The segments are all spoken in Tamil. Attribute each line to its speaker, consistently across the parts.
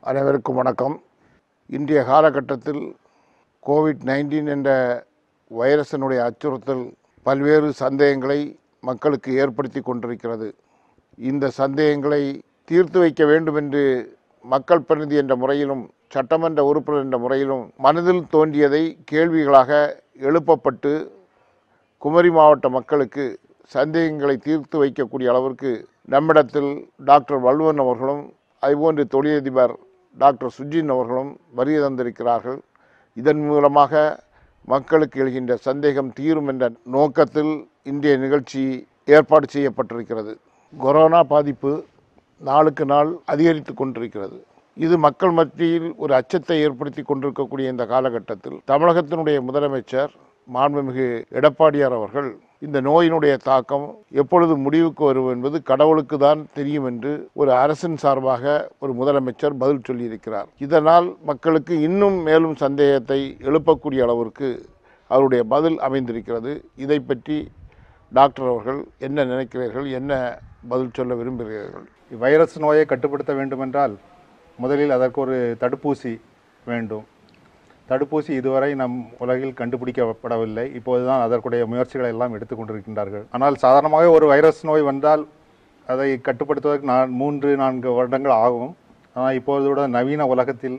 Speaker 1: அனைவருக்கும் வணக்கம் இன்றைய காலகட்டத்தில் கோவிட் நைன்டீன் என்ற வைரஸினுடைய அச்சுறுத்தல் பல்வேறு சந்தேகங்களை மக்களுக்கு ஏற்படுத்தி கொண்டிருக்கிறது இந்த சந்தேகங்களை தீர்த்து வைக்க வேண்டும் என்று மக்கள் பிரதிநிதி என்ற முறையிலும் சட்டமன்ற உறுப்பினர் என்ற முறையிலும் மனதில் தோன்றியதை கேள்விகளாக எழுப்பப்பட்டு குமரி மாவட்ட மக்களுக்கு சந்தேகங்களை தீர்த்து வைக்கக்கூடிய அளவிற்கு நம்மிடத்தில் டாக்டர் வள்ளுவன் அவர்களும் அதுபோன்று தொழிலதிபர் டாக்டர் சுஜின் அவர்களும் வருகை தந்திருக்கிறார்கள் இதன் மூலமாக மக்களுக்கு எழுகின்ற சந்தேகம் தீரும் என்ற நோக்கத்தில் இன்றைய நிகழ்ச்சி ஏற்பாடு செய்யப்பட்டிருக்கிறது கொரோனா பாதிப்பு நாளுக்கு நாள் அதிகரித்து கொண்டிருக்கிறது இது மக்கள் மத்தியில் ஒரு அச்சத்தை ஏற்படுத்தி கொண்டிருக்கக்கூடிய இந்த காலகட்டத்தில் தமிழகத்தினுடைய முதலமைச்சர் மாண்புமிகு எடப்பாடியார் அவர்கள் இந்த நோயினுடைய தாக்கம் எப்பொழுது முடிவுக்கு வரும் என்பது கடவுளுக்கு தான் தெரியும் என்று ஒரு அரசின் சார்பாக ஒரு முதலமைச்சர் பதில் சொல்லியிருக்கிறார் இதனால் மக்களுக்கு இன்னும் மேலும் சந்தேகத்தை எழுப்பக்கூடிய அளவிற்கு அவருடைய பதில் அமைந்திருக்கிறது இதை பற்றி டாக்டர் அவர்கள் என்ன நினைக்கிறீர்கள் என்ன பதில் சொல்ல விரும்புகிறீர்கள்
Speaker 2: வைரஸ் நோயை கட்டுப்படுத்த வேண்டுமென்றால் முதலில் அதற்கு ஒரு தடுப்பூசி வேண்டும் தடுப்பூசி இதுவரை நம் உலகில் கண்டுபிடிக்கப்படவில்லை இப்போதுதான் அதற்குடைய முயற்சிகளை எல்லாம் எடுத்துக்கொண்டிருக்கின்றார்கள் ஆனால் சாதாரணமாக ஒரு வைரஸ் நோய் வந்தால் அதை கட்டுப்படுத்துவதற்கு நான் மூன்று நான்கு வருடங்கள் ஆகும் ஆனால் இப்போது நவீன உலகத்தில்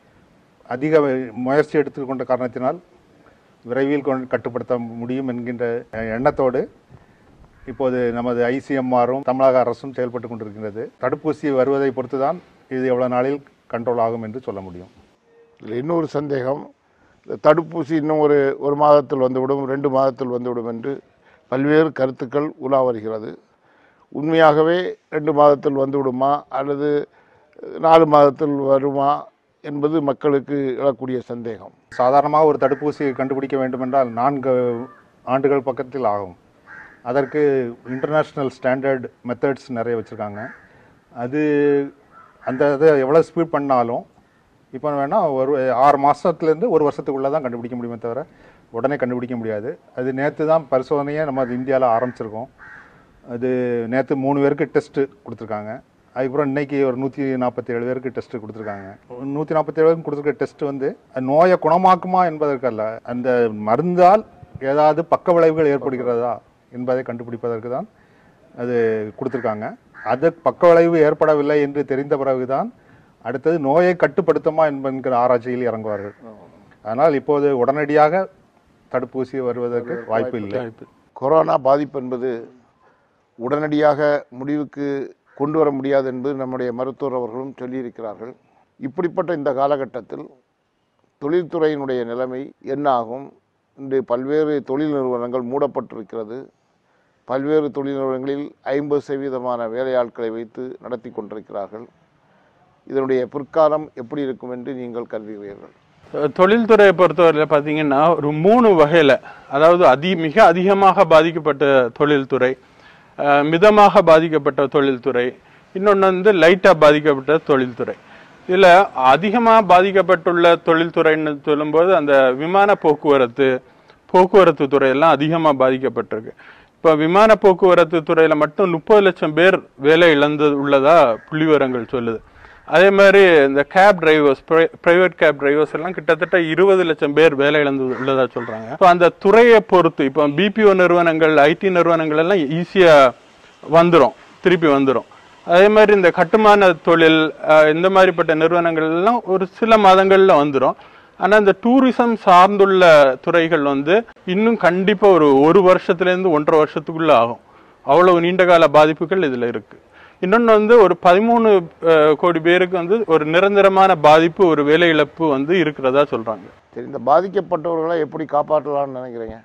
Speaker 2: அதிக முயற்சி எடுத்துக்கொண்ட காரணத்தினால் விரைவில் கொண்டு கட்டுப்படுத்த முடியும் என்கின்ற எண்ணத்தோடு இப்போது நமது ஐசிஎம்ஆரும் தமிழக அரசும் செயல்பட்டு கொண்டிருக்கின்றது தடுப்பூசி வருவதை பொறுத்து தான் இது எவ்வளவு நாளில் கண்ட்ரோல் ஆகும் என்று சொல்ல முடியும்
Speaker 1: இதில் இன்னொரு சந்தேகம் இந்த தடுப்பூசி இன்னும் ஒரு ஒரு மாதத்தில் வந்துவிடும் ரெண்டு மாதத்தில் வந்துவிடும் என்று பல்வேறு கருத்துக்கள் உலா வருகிறது உண்மையாகவே ரெண்டு மாதத்தில் வந்துவிடுமா அல்லது நாலு மாதத்தில் வருமா என்பது மக்களுக்கு எழக்கூடிய சந்தேகம்
Speaker 2: சாதாரணமாக ஒரு தடுப்பூசி கண்டுபிடிக்க வேண்டுமென்றால் நான்கு ஆண்டுகள் பக்கத்தில் ஆகும் அதற்கு இன்டர்நேஷ்னல் ஸ்டாண்டர்ட் மெத்தட்ஸ் நிறைய வச்சுருக்காங்க அது அந்த இதை எவ்வளோ ஸ்பீட் பண்ணாலும் இப்போ வேணால் ஒரு ஆறு மாதத்துலேருந்து ஒரு வருஷத்துக்குள்ளே தான் கண்டுபிடிக்க முடியுமே தவிர உடனே கண்டுபிடிக்க முடியாது அது நேற்று தான் பரிசோதனையை நம்ம இந்தியாவில் ஆரம்பிச்சிருக்கோம் அது நேற்று மூணு பேருக்கு டெஸ்ட்டு கொடுத்துருக்காங்க அதுக்கப்புறம் இன்னைக்கு ஒரு நூற்றி நாற்பத்தி ஏழு பேருக்கு டெஸ்ட்டு கொடுத்துருக்காங்க நூற்றி நாற்பத்தி ஏழு பேருக்கு கொடுத்துருக்க டெஸ்ட் வந்து அது நோயை குணமாக்குமா என்பதற்கல்ல அந்த மருந்தால் ஏதாவது பக்க விளைவுகள் ஏற்படுகிறதா என்பதை கண்டுபிடிப்பதற்கு தான் அது கொடுத்துருக்காங்க அது பக்க விளைவு ஏற்படவில்லை என்று தெரிந்த பிறகுதான் அடுத்தது நோயை கட்டுப்படுத்துமா என்கிற ஆராய்ச்சியில் இறங்குவார்கள் அதனால் இப்போது உடனடியாக தடுப்பூசி வருவதற்கு வாய்ப்பு இல்லை
Speaker 1: கொரோனா பாதிப்பு என்பது உடனடியாக முடிவுக்கு கொண்டு வர முடியாது என்பது நம்முடைய மருத்துவர் அவர்களும் சொல்லியிருக்கிறார்கள் இப்படிப்பட்ட இந்த காலகட்டத்தில் தொழில்துறையினுடைய நிலைமை என்ன ஆகும் இன்று பல்வேறு தொழில் நிறுவனங்கள் மூடப்பட்டிருக்கிறது பல்வேறு தொழில் நிறுவனங்களில் ஐம்பது சதவீதமான வேலையாட்களை வைத்து நடத்தி கொண்டிருக்கிறார்கள் இதனுடைய பிற்காலம் எப்படி இருக்கும் என்று நீங்கள் கருதுகிறீர்கள்
Speaker 3: தொழில்துறையை பொறுத்தவரையில் பார்த்தீங்கன்னா ஒரு மூணு வகையில் அதாவது அதி மிக அதிகமாக பாதிக்கப்பட்ட தொழில்துறை அஹ், மிதமாக பாதிக்கப்பட்ட தொழில்துறை இன்னொன்று வந்து லைட்டாக பாதிக்கப்பட்ட தொழில்துறை இதில் அதிகமாக பாதிக்கப்பட்டுள்ள தொழில்துறைன்னு சொல்லும்போது அந்த விமான போக்குவரத்து போக்குவரத்து துறையெல்லாம் அதிகமாக பாதிக்கப்பட்டிருக்கு இப்போ விமான போக்குவரத்து துறையில் மட்டும் முப்பது லட்சம் பேர் வேலை இழந்து உள்ளதா புள்ளிவிவரங்கள் சொல்லுது அதே மாதிரி இந்த cab drivers private cab drivers எல்லாம் கிட்டத்தட்ட இருபது லட்சம் பேர் வேலை இழந்து உள்ளதா சொல்றாங்க இப்போ அந்த துறையை பொறுத்து இப்போ பிபிஓ நிறுவனங்கள் ஐடி நிறுவனங்கள் எல்லாம் ஈஸியா வந்துரும் திருப்பி வந்துரும் அதே மாதிரி இந்த கட்டுமான தொழில் அஹ், இந்த மாதிரிப்பட்ட நிறுவனங்கள் எல்லாம் ஒரு சில மாதங்கள்ல வந்துரும் ஆனா இந்த டூரிசம் சார்ந்துள்ள துறைகள் வந்து இன்னும் கண்டிப்பா ஒரு ஒரு வருஷத்துல இருந்து ஒன்றரை வருஷத்துக்குள்ள ஆகும் அவ்வளவு நீண்ட கால பாதிப்புகள் இதுல இருக்கு இன்னொன்று வந்து ஒரு பதிமூணு அஹ், கோடி பேருக்கு வந்து ஒரு நிரந்தரமான பாதிப்பு ஒரு வேலை இழப்பு வந்து இருக்கிறதா சொல்றாங்க
Speaker 1: சரி இந்த பாதிக்கப்பட்டவர்களை எப்படி காப்பாற்றலாம்னு நினைக்கிறீங்க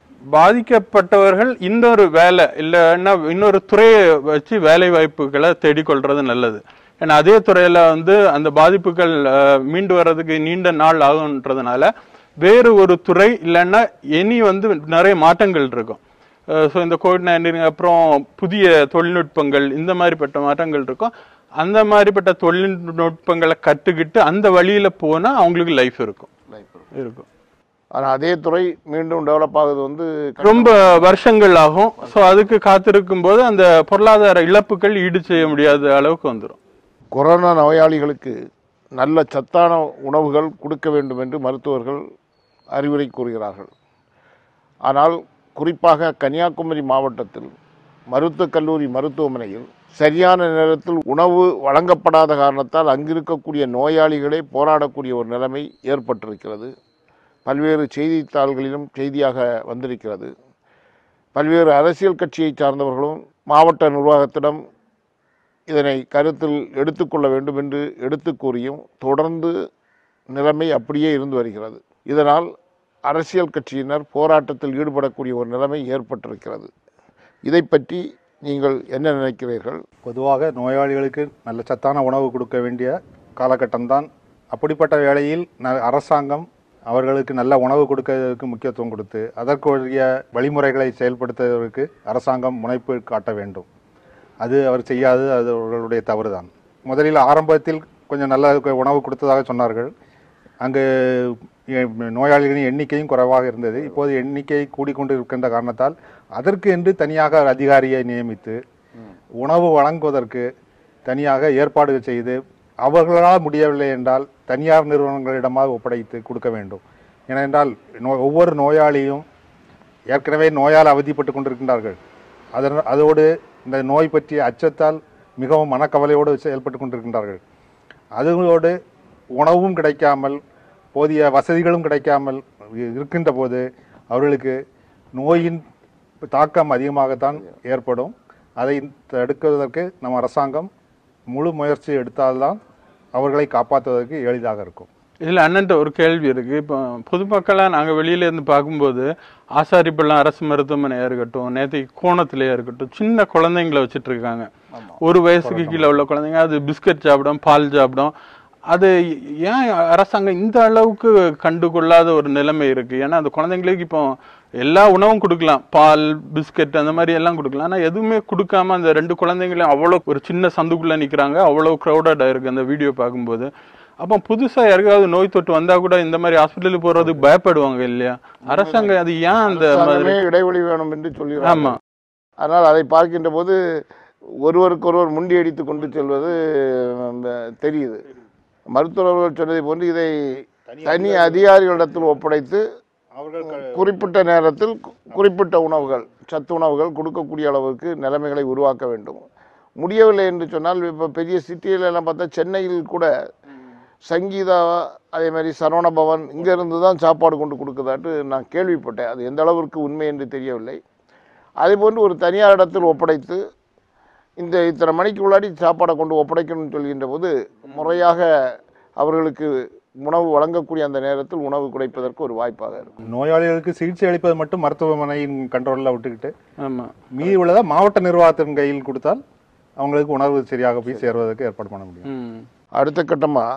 Speaker 3: பாதிக்கப்பட்டவர்கள் இன்னொரு வேலை இல்லைன்னா இன்னொரு துறையை வச்சு வேலை வாய்ப்புகளை தேடிக்கொள்றது நல்லது ஏன்னா அதே துறையில வந்து அந்த பாதிப்புகள் அஹ், மீண்டு வர்றதுக்கு நீண்ட நாள் ஆகுன்றதுனால வேறு ஒரு துறை இல்லைன்னா இனி வந்து நிறைய மாற்றங்கள் இருக்கும் ஸோ இந்த கோவிட் நைன்டீன் அப்புறம் புதிய தொழில்நுட்பங்கள் இந்த மாதிரிப்பட்ட மாற்றங்கள் இருக்கும் அந்த மாதிரிப்பட்ட தொழில்நுட்பங்களை கற்றுக்கிட்டு அந்த வழியில போனா அவங்களுக்கு லைஃப் இருக்கும் இருக்கும்
Speaker 1: ஆனால் அதே துறை மீண்டும் டெவலப் ஆகுது வந்து
Speaker 3: ரொம்ப வருஷங்கள் ஆகும் ஸோ அதுக்கு காத்திருக்கும் போது அந்த பொருளாதார இழப்புகள் ஈடு செய்ய முடியாத அளவுக்கு வந்துடும்
Speaker 1: கொரோனா நோயாளிகளுக்கு நல்ல சத்தான உணவுகள் கொடுக்க வேண்டும் என்று மருத்துவர்கள் அறிவுரை கூறுகிறார்கள் ஆனால் குறிப்பாக கன்னியாகுமரி மாவட்டத்தில் மருத்துவக் கல்லூரி மருத்துவமனையில் சரியான நேரத்தில் உணவு வழங்கப்படாத காரணத்தால் அங்கிருக்கக்கூடிய நோயாளிகளே போராடக்கூடிய ஒரு நிலைமை ஏற்பட்டிருக்கிறது பல்வேறு செய்தித்தாள்களிலும் செய்தியாக வந்திருக்கிறது பல்வேறு அரசியல் கட்சியை சார்ந்தவர்களும் மாவட்ட நிர்வாகத்திடம் இதனை கருத்தில் எடுத்துக்கொள்ள வேண்டும் என்று எடுத்து கூறியும் தொடர்ந்து நிலைமை அப்படியே இருந்து வருகிறது இதனால் அரசியல் கட்சியினர் போராட்டத்தில் ஈடுபடக்கூடிய ஒரு நிலைமை ஏற்பட்டிருக்கிறது இதை பற்றி நீங்கள் என்ன நினைக்கிறீர்கள்
Speaker 2: பொதுவாக நோயாளிகளுக்கு நல்ல சத்தான உணவு கொடுக்க வேண்டிய காலகட்டம்தான் அப்படிப்பட்ட வேளையில் ந- அரசாங்கம் அவர்களுக்கு நல்ல உணவு கொடுக்கறதுக்கு முக்கியத்துவம் கொடுத்து அதற்குரிய வழிமுறைகளை செயல்படுத்துவதற்கு அரசாங்கம் முனைப்பு காட்ட வேண்டும் அது அவர் செய்யாது அது அவர்களுடைய தவறுதான் முதலில் ஆரம்பத்தில் கொஞ்சம் நல்ல உணவு கொடுத்ததாக சொன்னார்கள் அங்கு எ- நோயாளிகளின் எண்ணிக்கையும் குறைவாக இருந்தது இப்போது எண்ணிக்கை கூடிக்கொண்டு இருக்கின்ற காரணத்தால் அதற்கு என்று தனியாக ஒரு அதிகாரியை நியமித்து உணவு வழங்குவதற்கு தனியாக ஏற்பாடுகள் செய்து அவர்களால் முடியவில்லை என்றால் தனியார் நிறுவனங்களிடமாக ஒப்படைத்து கொடுக்க வேண்டும் ஏனென்றால் நோ ஒவ்வொரு நோயாளியும் ஏற்கனவே நோயால் அவதிப்பட்டு கொண்டிருக்கின்றார்கள் அதன் அதோடு இந்த நோய் பற்றிய அச்சத்தால் மிகவும் மனக்கவலையோடு செயல்பட்டு கொண்டிருக்கின்றார்கள் அதோடு உணவும் கிடைக்காமல் போதிய வசதிகளும் கிடைக்காமல் இருக்கின்ற போது அவர்களுக்கு நோயின் தாக்கம் அதிகமாகத்தான் ஏற்படும் அதை தடுக்குவதற்கு நம்ம அரசாங்கம் முழு முயற்சி எடுத்தால்தான் அவர்களை காப்பாற்றுவதற்கு எளிதாக இருக்கும்
Speaker 3: இதில் அண்ணன்ட்ட ஒரு கேள்வி இருக்கு இப்போ பொதுமக்களாக நாங்கள் வெளியில இருந்து பார்க்கும்போது ஆசாரிப்பள்ளம் அரசு மருத்துவமனையாக இருக்கட்டும் நேற்றுக்கு கோணத்திலேயே இருக்கட்டும் சின்ன குழந்தைங்களை வச்சுட்டு இருக்காங்க ஒரு வயசுக்கு கீழே உள்ள குழந்தைங்க அது பிஸ்கட் சாப்பிடும் பால் சாப்பிடும் அது ஏன் அரசாங்கம் இந்த அளவுக்கு கண்டுகொள்ளாத ஒரு நிலைமை இருக்கு ஏன்னா அந்த குழந்தைங்களுக்கு இப்போ எல்லா உணவும் கொடுக்கலாம் பால் பிஸ்கட் அந்த மாதிரி எல்லாம் கொடுக்கலாம் ஆனால் எதுவுமே கொடுக்காம அந்த ரெண்டு குழந்தைங்களையும் அவ்வளோ ஒரு சின்ன சந்துக்குள்ள நிற்கிறாங்க அவ்வளோ க்ரௌடடாக இருக்கு அந்த வீடியோ பார்க்கும்போது அப்போ புதுசா யாருக்காவது நோய் தொற்று வந்தா கூட இந்த மாதிரி ஹாஸ்பிட்டலுக்கு போறதுக்கு பயப்படுவாங்க இல்லையா அரசாங்கம் அது ஏன் அந்த மாதிரி
Speaker 1: அரசாங்கமே இடைவெளி வேணும் என்று சொல்கிறார்கள்
Speaker 3: ஆமா
Speaker 1: ஆனால் அதை பார்க்கின்ற போது ஒருவருக்கொருவர் முண்டியடித்து கொண்டு செல்வது ம், தெரியுது மருத்துவர்கள் சொன்னதை போன்று இதை தனி அதிகாரிகளிடத்தில் ஒப்படைத்து
Speaker 2: அவர்கள்
Speaker 1: குறிப்பிட்ட நேரத்தில் கு- குறிப்பிட்ட உணவுகள் சத்து உணவுகள் கொடுக்கக்கூடிய அளவுக்கு நிலைமைகளை உருவாக்க வேண்டும் முடியவில்லை என்று சொன்னால் இப்போ பெரிய சிட்டியில எல்லாம் பார்த்தா சென்னையில் கூட சங்கீதா அதே மாதிரி சரவண பவன் இங்கேருந்து தான் சாப்பாடு கொண்டு கொடுக்குதாட்டு நான் கேள்விப்பட்டேன் அது எந்த அளவிற்கு உண்மை என்று தெரியவில்லை அதே போன்று ஒரு தனியார் இடத்தில் ஒப்படைத்து இந்த இத்தனை மணிக்கு உள்ளாடி சாப்பாடை கொண்டு ஒப்படைக்கணும்னு சொல்கின்ற போது முறையாக அவர்களுக்கு உணவு வழங்கக்கூடிய அந்த நேரத்தில் உணவு கிடைப்பதற்கு ஒரு வாய்ப்பாக இருக்கும்
Speaker 2: நோயாளிகளுக்கு சிகிச்சை அளிப்பது மட்டும் மருத்துவமனையின் கண்ட்ரோலில் விட்டுக்கிட்டு
Speaker 3: ஆமா
Speaker 2: மீதி உள்ளதை மாவட்ட நிர்வாகத்தின் கையில் கொடுத்தால் அவங்களுக்கு உணவு சரியாக போய் சேர்வதற்கு ஏற்பாடு பண்ண முடியும்
Speaker 3: ம்
Speaker 1: அடுத்த கட்டமாக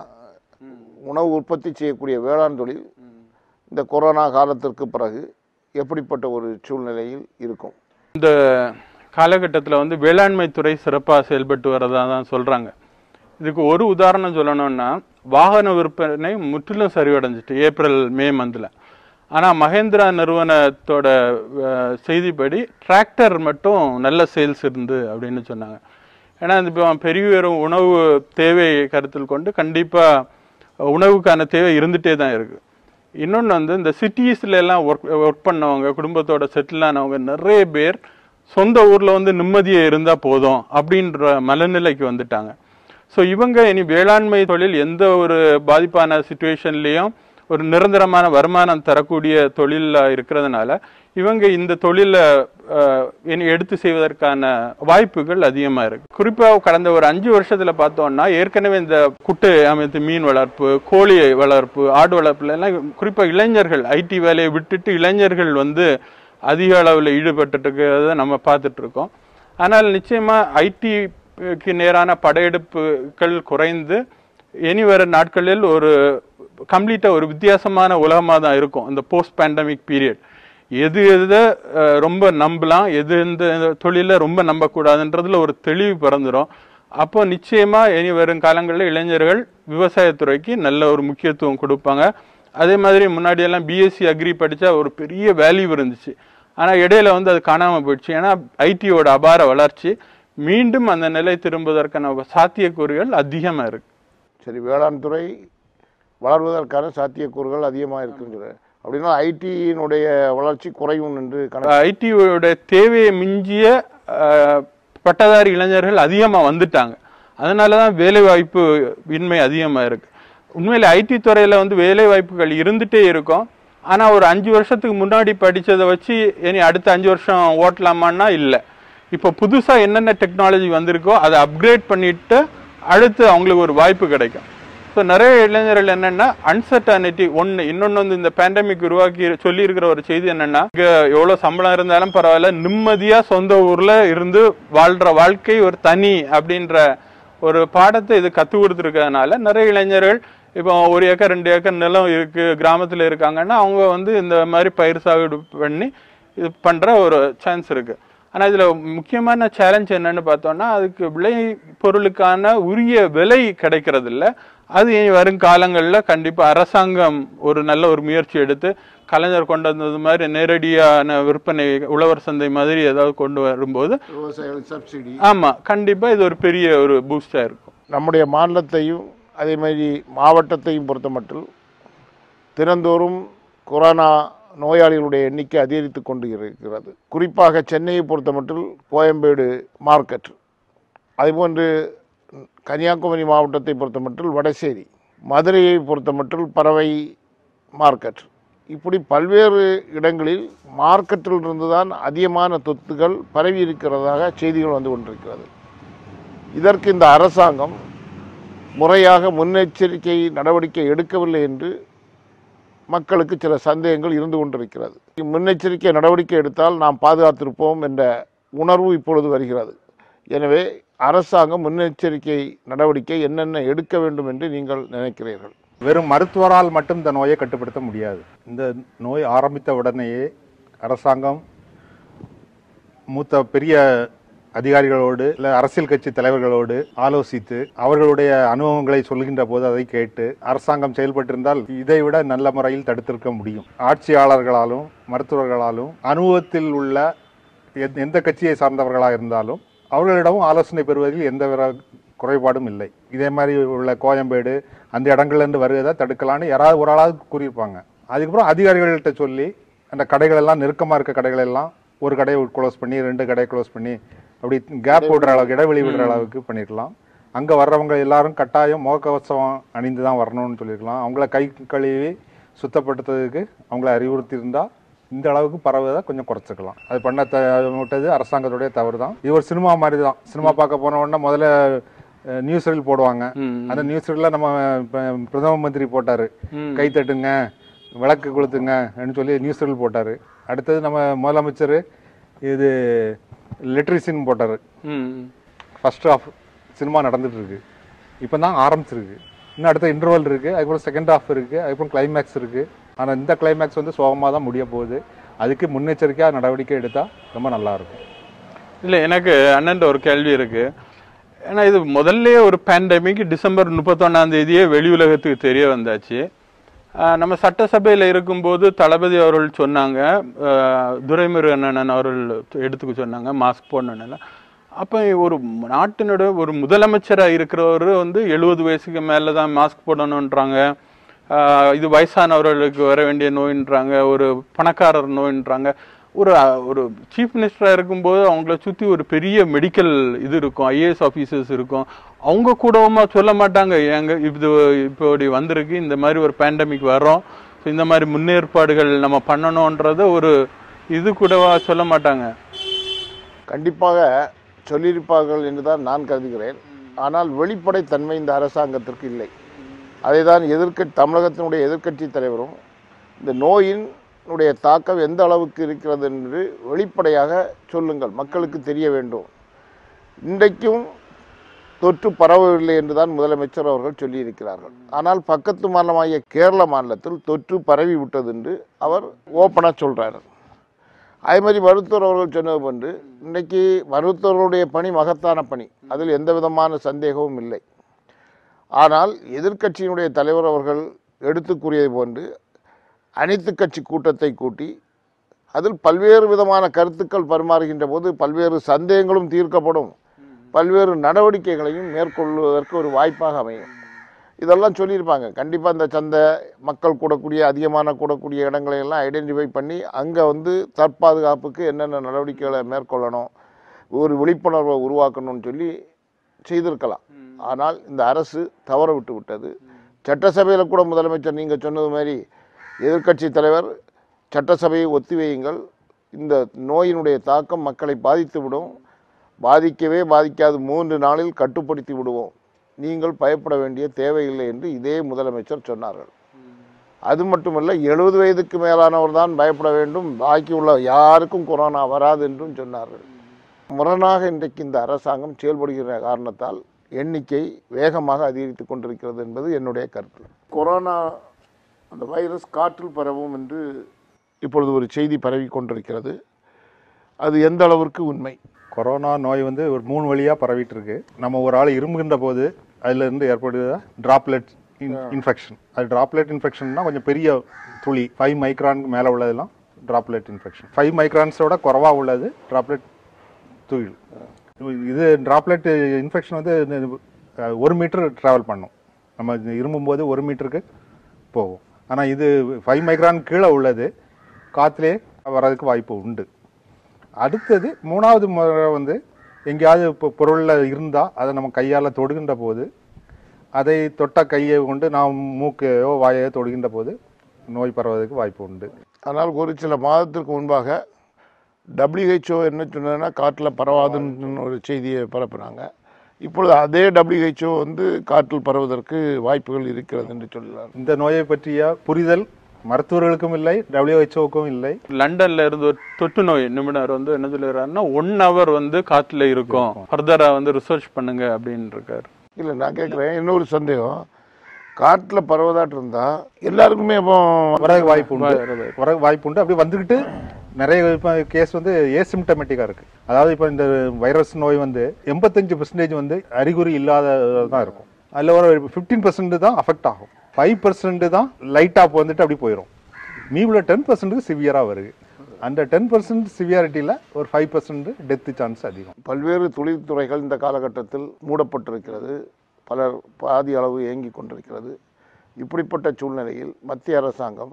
Speaker 1: உணவு உற்பத்தி செய்யக்கூடிய வேளாண் தொழில் இந்த கொரோனா காலத்திற்கு பிறகு எப்படிப்பட்ட ஒரு சூழ்நிலையில் இருக்கும்
Speaker 3: இந்த காலகட்டத்தில் வந்து வேளாண்மை துறை சிறப்பாக செயல்பட்டு வரதா தான் சொல்றாங்க இதுக்கு ஒரு உதாரணம் சொல்லணும்னா வாகன விற்பனை முற்றிலும் சரிவடைஞ்சிட்டு ஏப்ரல் மே மந்தில் ஆனால் மகேந்திரா நிறுவனத்தோட அஹ், செய்திப்படி டிராக்டர் மட்டும் நல்ல சேல்ஸ் இருந்து அப்படின்னு சொன்னாங்க ஏன்னா இது இப்போ பெரிய ஒரு உணவு தேவையை கருத்தில் கொண்டு கண்டிப்பாக உணவுக்கான தேவை இருந்துகிட்டே தான் இருக்குது இன்னொன்று வந்து இந்த சிட்டிஸ்ல எல்லாம் ஒர்க் ஒர்க் பண்ணவங்க குடும்பத்தோட செட்டில் ஆனவங்க நிறைய பேர் சொந்த ஊரில் வந்து நிம்மதியாக இருந்தால் போதும் அப்படின்ற மனநிலைக்கு வந்துட்டாங்க ஸோ இவங்க இனி வேளாண்மை தொழில் எந்த ஒரு பாதிப்பான சுச்சுவேஷன்லேயும் ஒரு நிரந்தரமான வருமானம் தரக்கூடிய தொழிலில் இருக்கிறதுனால இவங்க இந்த தொழிலை அஹ், இனி எடுத்து செய்வதற்கான வாய்ப்புகள் அதிகமாக இருக்கு குறிப்பாக கடந்த ஒரு அஞ்சு வருஷத்துல பார்த்தோம்னா ஏற்கனவே இந்த குட்டை அமைத்து மீன் வளர்ப்பு கோழி வளர்ப்பு ஆடு வளர்ப்புல எல்லாம் குறிப்பாக இளைஞர்கள் ஐடி வேலையை விட்டுட்டு இளைஞர்கள் வந்து அதிக அளவில் ஈடுபட்டு இருக்கிறத நம்ம பார்த்துட்டு இருக்கோம் ஆனால் நிச்சயமா ஐடிக்கு நேரான படையெடுப்புகள் குறைந்து இனி வர நாட்களில் ஒரு கம்ப்ளீட்டாக ஒரு வித்தியாசமான உலகமாக தான் இருக்கும் இந்த போஸ்ட் பேண்டமிக் பீரியட் எது எதை அஹ், ரொம்ப நம்பலாம் எது எந்த தொழிலை ரொம்ப நம்பக்கூடாதுன்றதுல ஒரு தெளிவு பிறந்துரும் அப்போ நிச்சயமா இனி வரும் காலங்களில் இளைஞர்கள் விவசாயத்துறைக்கு நல்ல ஒரு முக்கியத்துவம் கொடுப்பாங்க அதே மாதிரி முன்னாடி எல்லாம் பிஎஸ்சி அக்ரி படிச்சா ஒரு பெரிய வேல்யூ இருந்துச்சு ஆனா இடையில வந்து அது காணாம போயிடுச்சு ஏன்னா ஐடியோட அபார வளர்ச்சி மீண்டும் அந்த நிலை திரும்புவதற்கான சாத்தியக்கூறுகள் அதிகமா இருக்கு
Speaker 1: சரி வேளாண் துறை வளர்வதற்கான சாத்தியக்கூறுகள் அதிகமாக இருக்குன்னு சொல்றேன் அப்படின்னா ஐடியினுடைய வளர்ச்சி குறையும் என்று கணக்கு
Speaker 3: ஐடியோட தேவையை மிஞ்சிய அஹ், பட்டதாரி இளைஞர்கள் அதிகமாக வந்துட்டாங்க அதனால தான் வேலை வாய்ப்பு இன்மை அதிகமாக இருக்கு உண்மையில ஐடி துறையில வந்து வேலை வாய்ப்புகள் இருந்துட்டே இருக்கும் ஆனா ஒரு அஞ்சு வருஷத்துக்கு முன்னாடி படிச்சதை வச்சு இனி அடுத்த அஞ்சு வருஷம் ஓட்டலாமான்னா இல்லை இப்போ புதுசா என்னென்ன டெக்னாலஜி வந்திருக்கோ அதை அப்கிரேட் பண்ணிட்டு அடுத்து அவங்களுக்கு ஒரு வாய்ப்பு கிடைக்கும் ஸோ நிறைய இளைஞர்கள் என்னன்னா அன்சர்டானிட்டி ஒன்று இன்னொன்று வந்து இந்த பேண்டமிக் உருவாக்கி சொல்லியிருக்கிற ஒரு செய்தி என்னன்னா இங்கே எவ்வளோ சம்பளம் இருந்தாலும் பரவாயில்ல நிம்மதியாக சொந்த ஊரில் இருந்து வாழ்கிற வாழ்க்கை ஒரு தனி அப்படின்ற ஒரு பாடத்தை இது கற்றுக் கொடுத்துருக்கறதுனால நிறைய இளைஞர்கள் இப்போ ஒரு ஏக்கர் ரெண்டு ஏக்கர் நிலம் இருக்கு கிராமத்தில் இருக்காங்கன்னா அவங்க வந்து இந்த மாதிரி பயிர் சாகுபடி பண்ணி இது பண்ணுற ஒரு சான்ஸ் இருக்கு ஆனால் இதில் முக்கியமான சேலஞ்ச் என்னன்னு பார்த்தோம்னா அதுக்கு விளை பொருளுக்கான உரிய விலை கிடைக்கிறது இல்ல அது இனி வரும் காலங்களில் கண்டிப்பாக அரசாங்கம் ஒரு நல்ல ஒரு முயற்சி எடுத்து கலைஞர் கொண்டு வந்தது மாதிரி நேரடியான விற்பனை உழவர் சந்தை மாதிரி ஏதாவது கொண்டு வரும்போது
Speaker 1: விவசாயிகளுக்கு சப்சிடி
Speaker 3: ஆமா கண்டிப்பா இது ஒரு பெரிய ஒரு பூஸ்டா இருக்கும்
Speaker 1: நம்முடைய மாநிலத்தையும் அதே மாதிரி மாவட்டத்தையும் பொறுத்த மட்டும் தினந்தோறும் கொரோனா நோயாளிகளுடைய எண்ணிக்கை அதிகரித்து கொண்டு இருக்கிறது குறிப்பாக சென்னையை பொறுத்த மட்டும் கோயம்பேடு மார்க்கெட் அதேபோன்று கன்னியாகுமரி மாவட்டத்தை பொறுத்த மட்டும் வடசேரி மதுரையை பொறுத்த மட்டும் பறவை மார்க்கெட் இப்படி பல்வேறு இடங்களில் மார்க்கெட்டில் இருந்து தான் அதிகமான தொத்துகள் பரவி இருக்கிறதாக செய்திகள் வந்து கொண்டிருக்கிறது இதற்கு இந்த அரசாங்கம் முறையாக முன்னெச்சரிக்கை நடவடிக்கை எடுக்கவில்லை என்று மக்களுக்கு சில சந்தேகங்கள் இருந்து கொண்டிருக்கிறது முன்னெச்சரிக்கை நடவடிக்கை எடுத்தால் நாம் பாதுகாத்திருப்போம் என்ற உணர்வு இப்பொழுது வருகிறது எனவே அரசாங்கம் முன்னெச்சரிக்கை நடவடிக்கை என்னென்ன எடுக்க வேண்டும் என்று நீங்கள் நினைக்கிறீர்கள்
Speaker 2: வெறும் மருத்துவரால் மட்டும் இந்த நோயை கட்டுப்படுத்த முடியாது இந்த நோய் ஆரம்பித்த உடனேயே அரசாங்கம் மூத்த பெரிய அதிகாரிகளோடு இல்லை அரசியல் கட்சி தலைவர்களோடு ஆலோசித்து அவர்களுடைய அனுபவங்களை சொல்கின்ற போது அதை கேட்டு அரசாங்கம் செயல்பட்டிருந்தால் இதை விட நல்ல முறையில் தடுத்திருக்க முடியும் ஆட்சியாளர்களாலும் மருத்துவர்களாலும் அனுபவத்தில் உள்ள எந்த- எந்த கட்சியை சார்ந்தவர்களாக இருந்தாலும் அவர்களிடமும் ஆலோசனை பெறுவதில் எந்த வித குறைபாடும் இல்லை இதே மாதிரி உள்ள கோயம்பேடு அந்த இடங்கள்லேருந்து வருவதை தடுக்கலான்னு யாராவது ஒரு ஆளாவது கூறியிருப்பாங்க அதுக்கப்புறம் அதிகாரிகள்கிட்ட சொல்லி அந்த கடைகள் எல்லாம் நெருக்கமாக இருக்க கடைகள் எல்லாம் ஒரு கடையை க்ளோஸ் பண்ணி ரெண்டு கடையை க்ளோஸ் பண்ணி அப்படி கேப் விடுற அளவுக்கு இடைவெளி விடுற அளவுக்கு பண்ணிருக்கலாம் அங்கே வர்றவங்க எல்லாரும் கட்டாயம் முகக்கவசம் அணிந்து தான் வரணும்னு சொல்லியிருக்கலாம் அவங்கள கை கழுவி சுத்தப்படுத்துறதுக்கு அவங்கள அறிவுறுத்தி இருந்தால் இந்த அளவுக்கு பரவுவதை கொஞ்சம் குறைச்சிக்கலாம் அது பண்ண த விட்டது அரசாங்கத்துடைய தவறு தான் இது ஒரு சினிமா மாதிரி தான் சினிமா பார்க்க போன உடனே முதல்ல நியூஸ் ரீல் போடுவாங்க
Speaker 3: ம்.
Speaker 2: அந்த நியூஸ் ரீல்ல நம்ம ப- பிரதம மந்திரி போட்டாரு
Speaker 3: ம்.
Speaker 2: கை தட்டுங்க விளக்கு கொளுத்துங்க அப்படின்னு சொல்லி நியூஸ் ரீல் போட்டாரு அடுத்தது நம்ம முதலமைச்சர் இது லிட்ரிசின் போட்டாரு
Speaker 3: ம்
Speaker 2: ஃபர்ஸ்ட் ஹாஃப் சினிமா நடந்துட்டு இருக்கு இப்போ தான் ஆரம்பிச்சிருக்கு இன்னும் அடுத்த இன்டர்வல் இருக்கு அதுக்கப்புறம் செகண்ட் ஹாஃப் இருக்கு அதுக்கப்புறம் கிளைமேக்ஸ் இருக்கு ஆனால் இந்த கிளைமேக்ஸ் வந்து சோகமாக தான் முடிய போகுது அதுக்கு முன்னெச்சரிக்கையாக நடவடிக்கை எடுத்தால் ரொம்ப நல்லா இருக்கும்
Speaker 3: இல்ல எனக்கு அண்ணன்ட்ட ஒரு கேள்வி இருக்கு ஏன்னா இது முதல்ல ஒரு பேண்டமிக் டிசம்பர் முப்பத்தொன்னாம் தேதியே வெளி உலகத்துக்கு தெரிய வந்தாச்சு ஆஹ் நம்ம சட்டசபையில் இருக்கும்போது தளபதி அவர்கள் சொன்னாங்க ஆஹ் துரைமுருகன் அண்ணன் அவர்கள் எடுத்துக்க சொன்னாங்க மாஸ்க் போடணும்னு அப்போ ஒரு நாட்டினோட ஒரு முதலமைச்சராக இருக்கிறவர் வந்து எழுபது வயசுக்கு மேலே தான் மாஸ்க் போடணுன்றாங்க ஆஹ் இது வயசானவர்களுக்கு வர வேண்டிய நோயின்றாங்க ஒரு பணக்காரர் நோயின்றாங்க ஒரு அஹ், ஒரு சீஃப் மினிஸ்டராக இருக்கும்போது அவங்கள சுற்றி ஒரு பெரிய மெடிக்கல் இது இருக்கும் ஐஏஎஸ் ஆஃபீஸர்ஸ் இருக்கும் அவங்க கூடவுமா சொல்ல மாட்டாங்க எங்க இது இப்படி வந்திருக்கு இந்த மாதிரி ஒரு பேண்டமிக் வரோம் ஸோ இந்த மாதிரி முன்னேற்பாடுகள் நம்ம பண்ணணுன்றத ஒரு இது கூடவா சொல்ல மாட்டாங்க
Speaker 1: கண்டிப்பாக சொல்லியிருப்பார்கள் என்று தான் நான் கருதுகிறேன் ஆனால் வெளிப்படைத்தன்மை இந்த அரசாங்கத்திற்கு இல்லை அதை தான் எதிர்க்க தமிழகத்தினுடைய எதிர்க்கட்சி தலைவரும் இந்த நோயினுடைய தாக்கம் எந்த அளவுக்கு இருக்கிறது என்று வெளிப்படையாக சொல்லுங்கள் மக்களுக்கு தெரிய வேண்டும் இன்றைக்கும் தொற்று பரவவில்லை என்று தான் முதலமைச்சர் அவர்கள் சொல்லியிருக்கிறார்கள் ஆனால் பக்கத்து மாநிலமாகிய கேரள மாநிலத்தில் தொற்று பரவி விட்டது என்று அவர் ஓப்பனாக சொல்றாரு அதே மாதிரி மருத்துவர் அவர்கள் சொன்னது போன்று இன்றைக்கு மருத்துவர்களுடைய பணி மகத்தான பணி அதில் எந்த விதமான சந்தேகமும் இல்லை ஆனால் எதிர்க்கட்சியினுடைய தலைவர் அவர்கள் எடுத்து கூறியது போன்று அனைத்து கட்சி கூட்டத்தை கூட்டி அதில் பல்வேறு விதமான கருத்துக்கள் பரிமாறுகின்ற போது பல்வேறு சந்தேகங்களும் தீர்க்கப்படும் பல்வேறு நடவடிக்கைகளையும் மேற்கொள்வதற்கு ஒரு வாய்ப்பாக அமையும் இதெல்லாம் சொல்லியிருப்பாங்க கண்டிப்பாக இந்த சந்தை மக்கள் கூடக்கூடிய அதிகமான கூடக்கூடிய இடங்களை எல்லாம் ஐடென்டிஃபை பண்ணி அங்கே வந்து தற்பாதுகாப்புக்கு என்னென்ன நடவடிக்கைகளை மேற்கொள்ளணும் ஒரு விழிப்புணர்வை உருவாக்கணும்னு சொல்லி செய்திருக்கலாம் ஆனால் இந்த அரசு தவற விட்டு விட்டது சட்டசபையில் கூட முதலமைச்சர் நீங்கள் சொன்னது மாதிரி எதிர்க்கட்சி தலைவர் சட்டசபையை ஒத்திவையுங்கள் இந்த நோயினுடைய தாக்கம் மக்களை பாதித்து விடும் பாதிக்கவே பாதிக்காது மூன்று நாளில் கட்டுப்படுத்தி விடுவோம் நீங்கள் பயப்பட வேண்டிய தேவையில்லை என்று இதே முதலமைச்சர் சொன்னார்கள் அது மட்டுமல்ல எழுபது வயதுக்கு மேலானவர் தான் பயப்பட வேண்டும் பாக்கி உள்ள யாருக்கும் கொரோனா வராது என்றும் சொன்னார்கள் முரணாக இன்றைக்கு இந்த அரசாங்கம் செயல்படுகிற காரணத்தால் எண்ணிக்கை வேகமாக அதிகரித்து கொண்டிருக்கிறது என்பது என்னுடைய கருத்து கொரோனா அந்த வைரஸ் காற்றில் பரவும் என்று இப்பொழுது ஒரு செய்தி பரவி கொண்டிருக்கிறது அது எந்த அளவிற்கு உண்மை
Speaker 2: கொரோனா நோய் வந்து ஒரு மூணு வழியாக பரவிட்டு இருக்கு நம்ம ஒரு ஆள் இருமுகின்ற போது அதிலிருந்து ஏற்படுகிற டிராப்லெட் இன்ஃபெக்ஷன் அது டிராப்லெட் இன்ஃபெக்ஷன்னா கொஞ்சம் பெரிய துளி ஃபைவ் மைக்ரானுக்கு மேலே உள்ளதெல்லாம் டிராப்லெட் இன்ஃபெக்ஷன் ஃபைவ் மைக்ரான்ஸோட குறவாக உள்ளது டிராப்லெட் துயில் இது டிராப்லெட் இன்ஃபெக்ஷன் வந்து இந்த, அஹ், ஒரு மீட்டர் ட்ராவல் பண்ணும் நம்ம இது இருமும்போது ஒரு மீட்டருக்கு போகும் ஆனால் இது ஃபைவ் மைக்ரான் கீழே உள்ளது காற்றுலே வர்றதுக்கு வாய்ப்பு உண்டு அடுத்தது மூணாவது முறை வந்து எங்கேயாவது இப்போ பொருளில் இருந்தால் அதை நம்ம கையால் தொடுகின்ற போது அதை தொட்ட கையை கொண்டு நாம் மூக்கையோ வாயையோ தொடுகின்ற போது நோய் பரவதற்கு வாய்ப்பு உண்டு
Speaker 1: ஆனால் ஒரு சில மாதத்திற்கு முன்பாக WHO என்ன சொன்னதுன்னா காற்றில் பரவாதுன்னு ஒரு செய்தியை பரப்புனாங்க இப்பொழுது அதே WHO வந்து காற்றில் பரவுவதற்கு வாய்ப்புகள் இருக்கிறது என்று சொல்கிறார்
Speaker 2: இந்த நோயை பற்றிய புரிதல் மருத்துவர்களுக்கும் இல்லை டபிள்யூஹெச்ஓக்கும் இல்லை
Speaker 3: லண்டன்ல இருந்து ஒரு தொற்று நோய் நிபுணர் வந்து என்ன சொல்லிடுறாருன்னா ஒன் ஹவர் வந்து காத்துல இருக்கும் ஃபர்தரா வந்து ரிசர்ச் பண்ணுங்க அப்படின்னு இருக்காரு
Speaker 1: இல்லை நான் கேட்குறேன் இன்னொரு சந்தேகம் காற்றில் பரவதாட்டு இருந்தால் எல்லாருக்குமே இப்போ
Speaker 2: வர வாய்ப்பு உண்டு வர வாய்ப்பு உண்டு அப்படி வந்துக்கிட்டு நிறைய இப்போ கேஸ் வந்து ஏசிம்டமேட்டிக்காக இருக்குது அதாவது இப்போ இந்த வைரஸ் நோய் வந்து எண்பத்தஞ்சு பெர்சன்டேஜ் வந்து அறிகுறி இல்லாத தான் இருக்கும் அதில் ஒரு ஃபிஃப்டீன் பர்சன்ட் தான் அஃபெக்ட் ஆகும் ஃபைவ் பர்சன்ட் தான் லைட்டாக வந்துட்டு அப்படி போயிடும் மீவுல டென் பர்சன்ட்டுக்கு சிவியராக வருது அந்த டென் பர்சன்ட் சிவியாரிட்டியில் ஒரு ஃபைவ் பர்சன்ட் டெத்து சான்ஸ் அதிகம்
Speaker 1: பல்வேறு தொழில்துறைகள் இந்த காலகட்டத்தில் மூடப்பட்டிருக்கிறது பலர் பாதி அளவு இயங்கிக் கொண்டிருக்கிறது இப்படிப்பட்ட சூழ்நிலையில் மத்திய அரசாங்கம்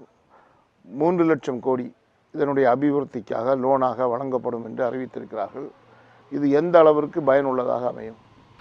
Speaker 1: மூன்று லட்சம் கோடி இதனுடைய அபிவிருத்திக்காக லோனாக வழங்கப்படும் என்று அறிவித்திருக்கிறார்கள் இது எந்த அளவிற்கு பயனுள்ளதாக அமையும்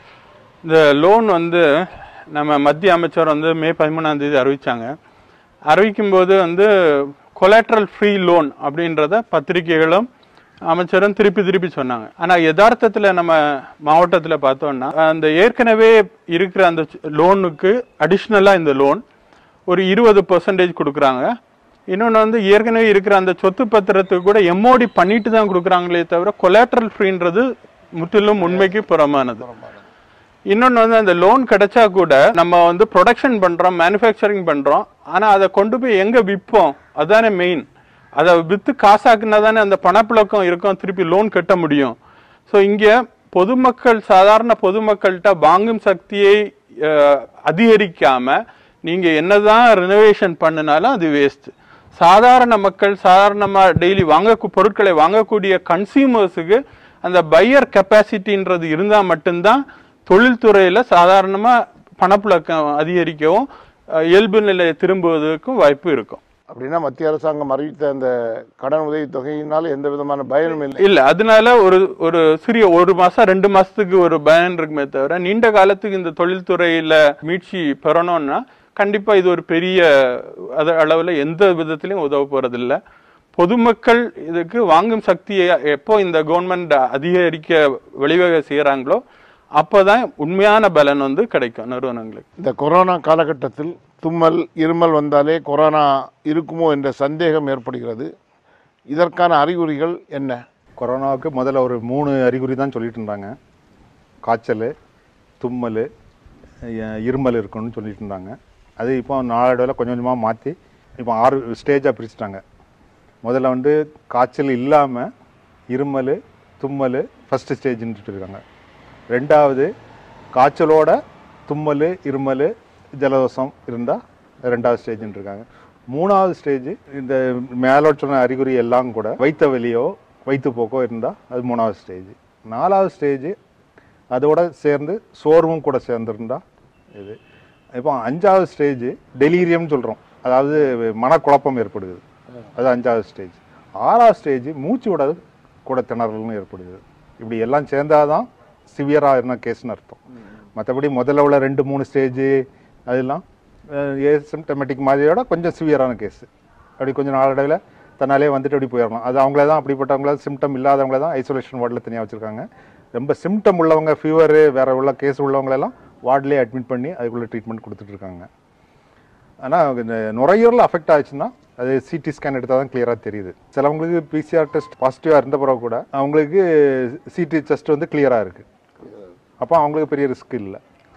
Speaker 3: இந்த லோன் வந்து நம்ம மத்திய அமைச்சர் வந்து மே பதிமூணாம் தேதி அறிவிச்சாங்க அறிவிக்கும் போது வந்து கொலாட்ரல் ஃப்ரீ லோன் அப்படின்றத பத்திரிகைகளும் அமைச்சரும் திருப்பி திருப்பி சொன்னாங்க ஆனா யதார்த்தத்துல நம்ம மாவட்டத்துல பார்த்தோம்னா அந்த ஏற்கனவே இருக்கிற அந்த லோனுக்கு அடிஷ்னலா இந்த லோன் ஒரு இருபது பர்சன்டேஜ் கொடுக்குறாங்க இன்னொன்று வந்து ஏற்கனவே இருக்கிற அந்த சொத்து பத்திரத்துக்கு கூட எம்ஓடி பண்ணிட்டு தான் கொடுக்குறாங்களே தவிர கொலாட்ரல் ஃப்ரீன்றது முற்றிலும் உண்மைக்கு புறமானது இன்னொன்று வந்து அந்த லோன் கிடைச்சா கூட நம்ம வந்து ப்ரொடக்ஷன் பண்றோம் மேனுஃபேக்சரிங் பண்றோம் ஆனா அதை கொண்டு போய் எங்க விற்போம் அதானே மெயின் அதை வித்து காசாக்குனா தானே அந்த பணப்புழக்கம் இருக்கும் திருப்பி லோன் கட்ட முடியும் ஸோ இங்க பொதுமக்கள் சாதாரண பொதுமக்கள்கிட்ட வாங்கும் சக்தியை அஹ், அதிகரிக்காம நீங்க என்னதான் ரினோவேஷன் பண்ணினாலும் அது வேஸ்ட் சாதாரண மக்கள் சாதாரணமா டெய்லி வாங்க பொருட்களை வாங்கக்கூடிய கன்சியூமர்ஸுக்கு அந்த பையர் கெப்பாசிட்டின்றது இருந்தா மட்டும்தான் தொழில்துறையில சாதாரணமா பணப்புழக்கம் அதிகரிக்கவும் அஹ், இயல்பு நிலையை திரும்புவதற்கும் வாய்ப்பு இருக்கும்
Speaker 1: அப்படின்னா மத்திய அரசாங்கம் அறிவித்த அந்த கடன் உதவி தொகையினால் எந்த விதமான பயனும் இல்லை
Speaker 3: இல்ல அதனால ஒரு ஒரு சிறிய ஒரு மாசம் ரெண்டு மாசத்துக்கு ஒரு பயன் இருக்குமே தவிர நீண்ட காலத்துக்கு இந்த தொழில்துறையில மீட்சி பெறணும்னா கண்டிப்பா இது ஒரு பெரிய அது அளவுல எந்த விதத்திலையும் உதவ போறதில்ல பொதுமக்கள் இதுக்கு வாங்கும் சக்தியை எப்போ இந்த கவர்மெண்ட் அதிகரிக்க வழிவகை செய்யறாங்களோ அப்பதான் உண்மையான பலன் வந்து கிடைக்கும் நிறுவனங்களுக்கு
Speaker 1: இந்த கொரோனா காலகட்டத்தில் தும்மல் இருமல் வந்தாலே கொரோனா இருக்குமோ என்ற சந்தேகம் ஏற்படுகிறது இதற்கான அறிகுறிகள் என்ன
Speaker 2: கொரோனாவுக்கு முதல்ல ஒரு மூணு அறிகுறி தான் சொல்லிட்டு இருந்தாங்க காய்ச்சல் தும்மல் அஹ் இருமல் இருக்குன்னு சொல்லிட்டு இருந்தாங்க அது இப்போ நாளடைவில் கொஞ்சம் கொஞ்சமாக மாற்றி இப்போ ஆறு ஸ்டேஜாக பிரிச்சுட்டாங்க முதல்ல வந்து காய்ச்சல் இல்லாமல் இருமல் தும்மல் ஃபஸ்ட்டு ஸ்டேஜ்னு இருக்காங்க ரெண்டாவது காய்ச்சலோட தும்மல் இருமல் ஜலதோஷம் இருந்தால் ரெண்டாவது ஸ்டேஜ்னு இருக்காங்க மூணாவது ஸ்டேஜ் இந்த மேலே சொன்ன அறிகுறி எல்லாம் கூட வைத்த வெளியோ வயிற்றுப்போக்கோ இருந்தால் அது மூணாவது ஸ்டேஜ் நாலாவது ஸ்டேஜ் அதோட சேர்ந்து சோர்வும் கூட சேர்ந்துருந்தா இது இப்போ அஞ்சாவது ஸ்டேஜ் டெலீரியம்னு சொல்கிறோம் அதாவது மனக்குழப்பம் ஏற்படுது அது அஞ்சாவது ஸ்டேஜ் ஆறாவது ஸ்டேஜ் மூச்சு விட கூட திணறல்னு ஏற்படுது இப்படி எல்லாம் சேர்ந்தாதான் சிவியராக இருந்த கேஸ்னு அர்த்தம் மற்றபடி முதல்ல உள்ள ரெண்டு மூணு ஸ்டேஜ் அதெல்லாம் ஏசிம்டமேட்டிக் மாதிரியோட கொஞ்சம் சிவியரான கேஸ் அப்படி கொஞ்சம் நாளடைவில் தன்னாலே வந்துட்டு அப்படி போயிடலாம் அது அவங்களே தான் அப்படிப்பட்டவங்கள சிம்டம் இல்லாதவங்கள தான் ஐசோலேஷன் வார்டில் தனியாக வச்சுருக்காங்க ரொம்ப சிம்டம் உள்ளவங்க ஃபீவரு வேற உள்ள கேஸ் உள்ளவங்களெல்லாம் வார்ட்லேயே அட்மிட் பண்ணி அதுக்குள்ளே ட்ரீட்மெண்ட் கொடுத்துட்டு இருக்காங்க ஆனால் இந்த நுரையீரல் அஃபெக்ட் ஆச்சுன்னா அது சிடி ஸ்கேன் எடுத்தால் தான் கிளியராக தெரியுது சிலவங்களுக்கு பிசிஆர் டெஸ்ட் பாசிட்டிவாக இருந்த பிறகு கூட அவங்களுக்கு சிடி டெஸ்ட் வந்து கிளியராக இருக்குது அப்போ அவங்களுக்கு பெரிய ரிஸ்க் இல்லை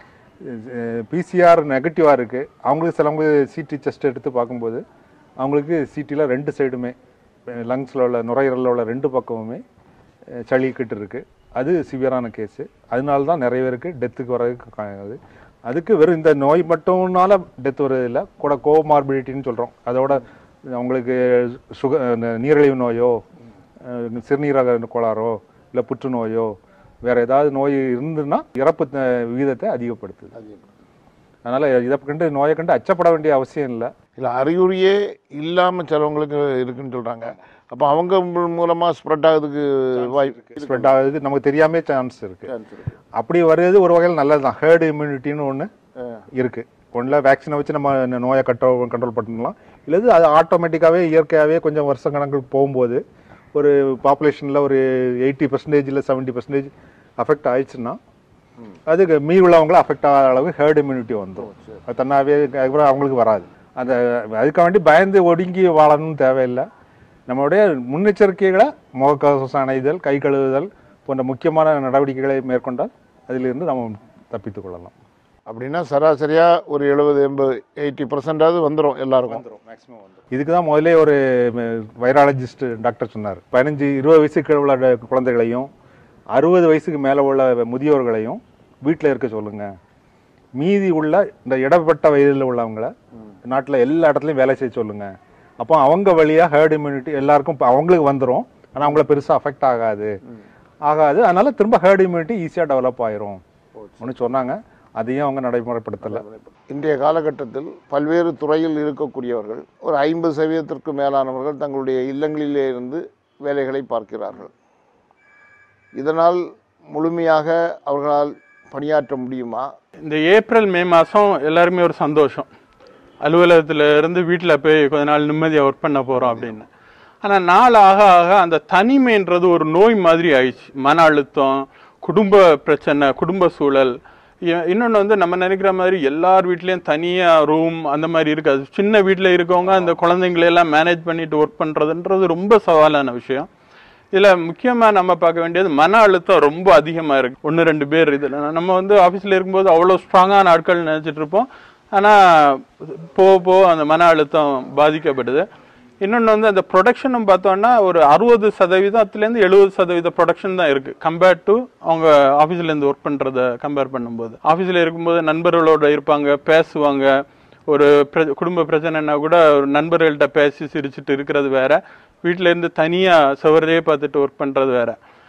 Speaker 2: பிசிஆர் நெகட்டிவாக இருக்குது அவங்களுக்கு சிலவங்களுக்கு சிடி டெஸ்ட் எடுத்து பார்க்கும்போது அவங்களுக்கு சிடியில் ரெண்டு சைடுமே லங்ஸில் உள்ள நுரையீரலில் உள்ள ரெண்டு பக்கமுமே அஹ், சளிக்கிட்டு இருக்குது அது சிவியரான கேஸு அதனால தான் நிறைய பேருக்கு டெத்துக்கு வர்றதுக்கு காணுது அதுக்கு வெறும் இந்த நோய் மட்டும்னால டெத் வருது இல்லை கூட கோமார்பிலிட்டின்னு சொல்கிறோம் அதோட அவங்களுக்கு சுக நீரிழிவு நோயோ அஹ், சிறுநீரக கோளாறோ இல்லை புற்றுநோயோ வேற ஏதாவது நோய் இருந்துன்னா இறப்பு த- விகிதத்தை அதிகப்படுத்துது அதனால இதை கண்டு நோயை கண்டு அச்சப்பட வேண்டிய அவசியம் இல்லை
Speaker 1: இல்லை அறிகுறியே இல்லாமல் சிலவங்களுக்கு இருக்குன்னு சொல்கிறாங்க அப்போ அவங்க மூலமாக ஸ்ப்ரெட் ஆகுறதுக்கு வாய்ப்பு
Speaker 2: ஸ்ப்ரெட் ஆகுது நமக்கு தெரியாமே சான்ஸ் இருக்கு அப்படி வருது ஒரு வகையில் நல்லதுதான் ஹேர்டு இம்யூனிட்டின்னு ஒன்று இருக்கு ஒன்றில் வேக்சினை வச்சு நம்ம இந்த நோயை கண்ட்ரோல் கண்ட்ரோல் பண்ணலாம் இல்லது அது ஆட்டோமேட்டிக்காகவே இயற்கையாகவே கொஞ்சம் வருஷம் கணக்கு போகும்போது ஒரு பாப்புலேஷனில் ஒரு எயிட்டி பர்சன்டேஜ் இல்லை செவன்ட்டி பர்சன்டேஜ் அஃபெக்ட் ஆயிடுச்சுன்னா அதுக்கு மீ உள்ளவங்கள அஃபெக்ட் ஆகாத அளவு ஹேர்ட் இம்யூனிட்டி வந்துடும் அது தன்னாவே அதுக்கப்புறம் அவங்களுக்கு வராது அந்த அதுக்காக வேண்டி பயந்து ஒடுங்கி வாழணும்னு தேவையில்லை நம்மளுடைய முன்னெச்சரிக்கைகளை முகக்கவசம் அணைதல் கை கழுவுதல் போன்ற முக்கியமான நடவடிக்கைகளை மேற்கொண்டால் அதிலிருந்து நம்ம தப்பித்துக் கொள்ளலாம்
Speaker 1: அப்படின்னா சராசரியாக ஒரு எழுபது எண்பது எயிட்டி பர்சன்டாவது வந்துடும் எல்லாருக்கும்
Speaker 2: இதுக்கு தான் முதல்ல ஒரு வைராலஜிஸ்ட் டாக்டர் சொன்னார் பதினஞ்சு இருபது வயசுக்கு உள்ள ட- குழந்தைகளையும் அறுபது வயசுக்கு மேலே உள்ள முதியோர்களையும் வீட்டில் இருக்க சொல்லுங்க மீதி உள்ள இந்த இடப்பட்ட வயதில் உள்ளவங்கள நாட்டில் எல்லா இடத்துலையும் வேலை செய்ய சொல்லுங்க அப்போ அவங்க வழியாக ஹேர்ட் இம்யூனிட்டி எல்லாருக்கும் இப்ப அவங்களுக்கு வந்துடும் ஆனால் அவங்கள பெருசாக அஃபெக்ட் ஆகாது ஆகாது அதனால திரும்ப ஹேர்ட் இம்யூனிட்டி ஈஸியாக டெவலப் ஆயிரும் ஒன்று சொன்னாங்க அதையும் அவங்க நடைமுறைப்படுத்தலை
Speaker 1: இன்றைய காலகட்டத்தில் பல்வேறு துறையில் இருக்கக்கூடியவர்கள் ஒரு ஐம்பது சதவீதத்திற்கு மேலானவர்கள் தங்களுடைய இல்லங்களிலே இருந்து வேலைகளை பார்க்கிறார்கள் இதனால் முழுமையாக அவர்களால் பணியாற்ற முடியுமா
Speaker 3: இந்த ஏப்ரல் மே மாதம் எல்லாருமே ஒரு சந்தோஷம் அலுவலகத்துல இருந்து வீட்டில் போய் கொஞ்ச நாள் நிம்மதியாக ஒர்க் பண்ண போகிறோம் அப்படின்னு ஆனால் நாள் ஆக ஆக அந்த தனிமைன்றது ஒரு நோய் மாதிரி ஆயிடுச்சு மன அழுத்தம் குடும்ப பிரச்சனை குடும்ப சூழல் இ- இன்னொன்னு வந்து நம்ம நினைக்கிற மாதிரி எல்லார் வீட்லேயும் தனியாக ரூம் அந்த மாதிரி இருக்காது சின்ன வீட்டில் இருக்கவங்க அந்த குழந்தைங்களை எல்லாம் மேனேஜ் பண்ணிட்டு ஒர்க் பண்ணுறதுன்றது ரொம்ப சவாலான விஷயம் இதுல முக்கியமா நம்ம பார்க்க வேண்டியது மன அழுத்தம் ரொம்ப அதிகமா இருக்கு ஒன்று ரெண்டு பேர் இதுல நம்ம வந்து ஆபீஸ்ல இருக்கும்போது அவ்வளோ ஸ்ட்ராங்கான ஆட்கள் நினைச்சிட்டு இருப்போம் ஆனா போக போக அந்த மன அழுத்தம் பாதிக்கப்படுது இன்னொன்று வந்து அந்த ப்ரொடக்ஷனும் பார்த்தோம்னா ஒரு அறுபது சதவீதத்துலேருந்து எழுபது சதவீத ப்ரொடக்ஷன் தான் இருக்கு கம்பேர்ட் டு அவங்க ஆஃபீஸ்ல இருந்து ஒர்க் பண்றத கம்பேர் பண்ணும்போது ஆஃபீஸில் இருக்கும்போது நண்பர்களோட இருப்பாங்க பேசுவாங்க ஒரு பிர- குடும்ப பிரச்சனைனா கூட ஒரு நண்பர்கள்ட்ட பேசி சிரிச்சுட்டு இருக்கிறது வேற வீட்ல இருந்து தனியா சுவரையே பார்த்துட்டு ஒர்க் பண்றது வேற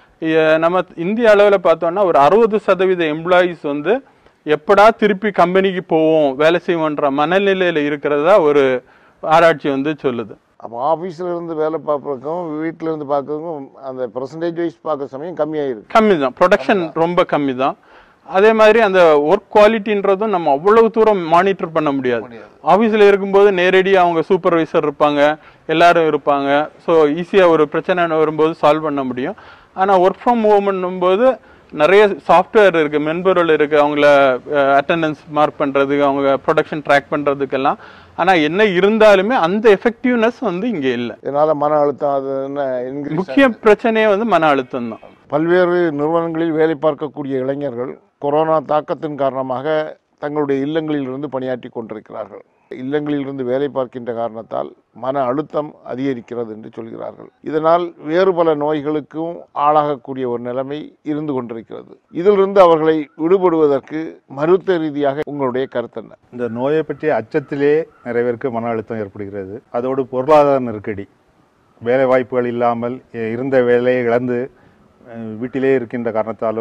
Speaker 3: இ- நம்ம இந்திய அளவுல பார்த்தோம்னா ஒரு அறுபது சதவீத எம்ப்ளாயீஸ் வந்து எப்படா திருப்பி கம்பெனிக்கு போவோம் வேலை செய்வோன்ற மனநிலையில இருக்கிறதா ஒரு ஆராய்ச்சி வந்து சொல்லுது
Speaker 1: அப்போ ஆஃபீஸில் இருந்து வேலை பார்ப்பதுக்கும் வீட்டில் இருந்து பார்க்கறதுக்கும் அந்த பர்சன்டேஜ் வைஸ் பார்க்குற சமயம் கம்மியாயிருக்கு
Speaker 3: கம்மி தான் ப்ரொடக்ஷன் ரொம்ப கம்மி தான் அதே மாதிரி அந்த ஒர்க் குவாலிட்டின்றதும் நம்ம அவ்வளவு தூரம் மானிட்டர் பண்ண முடியாது ஆஃபீஸில் இருக்கும்போது நேரடியாக அவங்க சூப்பர்வைசர் இருப்பாங்க எல்லாரும் இருப்பாங்க ஸோ ஈஸியாக ஒரு பிரச்சனை வரும்போது சால்வ் பண்ண முடியும் ஆனால் ஒர்க் ஃப்ரம் ஹோம்னும் போது நிறைய சாஃப்ட்வேர் இருக்கு மென்பொருள் இருக்கு அவங்கள அட்டெண்டன்ஸ் மார்க் பண்றதுக்கு அவங்க ப்ரொடக்ஷன் ட்ராக் பண்றதுக்கெல்லாம் ஆனா என்ன இருந்தாலுமே அந்த எஃபெக்டிவ்னஸ் வந்து இங்க இல்லை
Speaker 1: இதனால் மன அழுத்தம் அது என்ன increase
Speaker 3: முக்கிய பிரச்சனையே வந்து மன அழுத்தம் தான்
Speaker 1: பல்வேறு நிறுவனங்களில் வேலை பார்க்கக்கூடிய இளைஞர்கள் கொரோனா தாக்கத்தின் காரணமாக தங்களுடைய இல்லங்களில் இருந்து பணியாற்றி கொண்டிருக்கிறார்கள் இல்லங்களில் இருந்து வேலை பார்க்கின்ற காரணத்தால் மன அழுத்தம் அதிகரிக்கிறது என்று சொல்கிறார்கள் இதனால் வேறு பல நோய்களுக்கும் ஆளாகக்கூடிய ஒரு நிலைமை இருந்து கொண்டிருக்கிறது இதிலிருந்து அவர்களை விடுபடுவதற்கு மருத்துவ ரீதியாக உங்களுடைய கருத்து என்ன
Speaker 2: இந்த நோயை பற்றிய அச்சத்திலே நிறைய பேருக்கு மன அழுத்தம் ஏற்படுகிறது அதோடு பொருளாதார நெருக்கடி வேலை வாய்ப்புகள் இல்லாமல் எ- இருந்த வேலையை இழந்து அஹ், வீட்டிலே இருக்கின்ற காரணத்தாலும்